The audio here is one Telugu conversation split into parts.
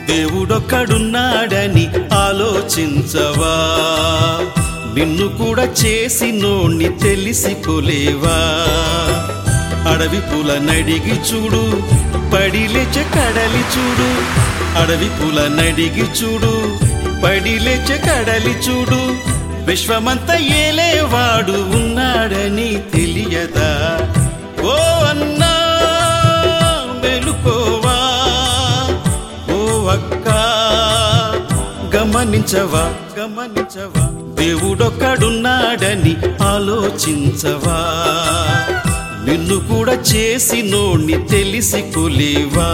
దేవుడొక్కడున్నాడని ఆలోచించవా నిన్ను కూడా చేసినోణ్ణి తెలిసిపోలేవా అడవి పూల నడిగి చూడు పడిలేచ కడలి చూడు అడవి పూల నడిగి చూడు పడిలేచ కడలి చూడు విశ్వమంతా ఏలేవాడు ఉన్నాడని తెలియదా ఓ అన్నా మెలుకోవా ఓ అక్క గమనించవా గమనించవా దేవుడొక్కడున్నాడని ఆలోచించవా నిన్ను కూడా చేసినోణ్ణి తెలిసికోలేవా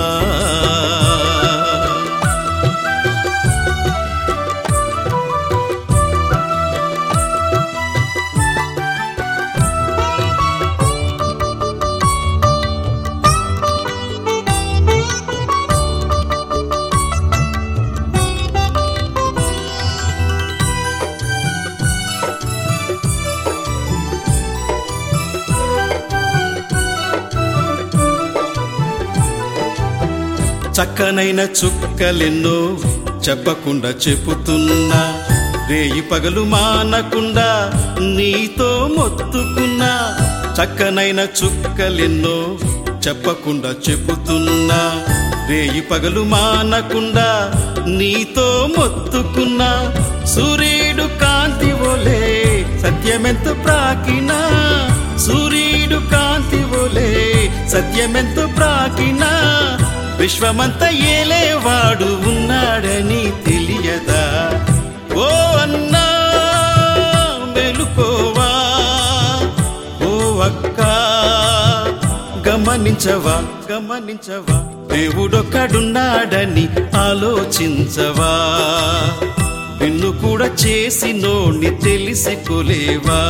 చక్కనైన చుక్కలెన్నో చెప్పకుండా చెప్పుతున్నా రేయి పగలు మానకుండా నీతో మొత్తుకున్నా చక్కనైన చుక్కలెన్నో చెప్పకుండా చెప్పుతున్నా రేయి పగలు మానకుండా నీతో మొత్తుకున్నా సూర్యుడు కాంతి ఓలే సత్యమెంత ప్రాకినా సూర్యుడు కాంతి ఓలే సత్యమెంత ప్రాకినా విశ్వమంతా ఏలేవాడు ఉన్నాడని తెలియదా ఓ అన్నా మెలుకోవా ఓ అక్క గమనించవా గమనించవా దేవుడొక్కడున్నాడని ఆలోచించవా నిన్ను కూడా చేసినోణ్ణి తెలిసికోలేవా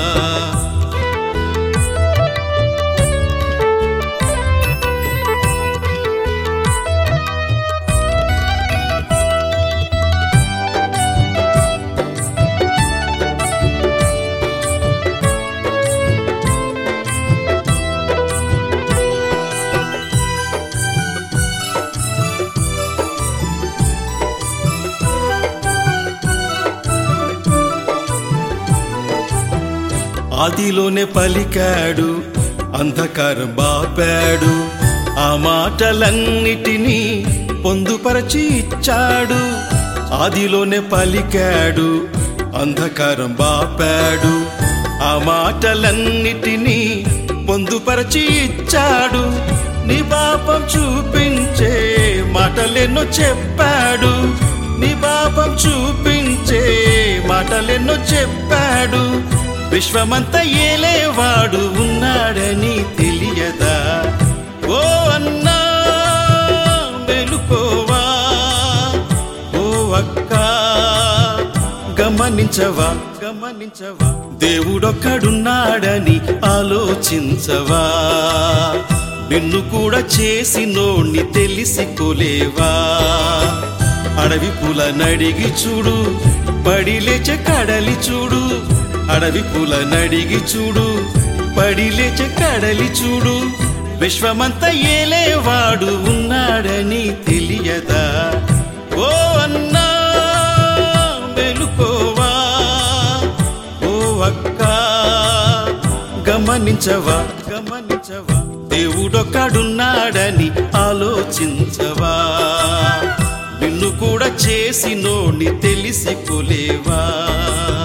ఆదిలోనే పలికాడు అంధకారం బాపాడు ఆ మాటలన్నిటినీ పొందుపరచి ఇచ్చాడు ఆదిలోనే పలికాడు అంధకారం బాపాడు ఆ మాటలన్నిటినీ పొందుపరచి ఇచ్చాడు నీ పాపం చూపించే మాటలెన్నో చెప్పాడు నీ పాపం చూపించే మాటలెన్నో చెప్పాడు విశ్వమంతా ఏలేవాడు ఉన్నాడని తెలియదా ఓ అన్నా మెలుకోవా ఓ అక్క గమనించవా గమనించవా దేవుడొక్కడున్నాడని ఆలోచించవా నిన్ను కూడా చేసినోణ్ణి తెలిసికోలేవా అడవి పూల నడిగి చూడు పడిలేచ కడలి చూడు అడవి పూల నడిగి చూడు పడిలేచ కడలి చూడు విశ్వమంతా ఏలేవాడు ఉన్నాడని తెలియదా ఓ అన్నా మెలుకోవా ఓ అక్క గమనించవా గమనించవా దేవుడొక్కడున్నాడని ఆలోచించవా నిన్ను కూడా చేసినోణ్ణి తెలిసికోలేవా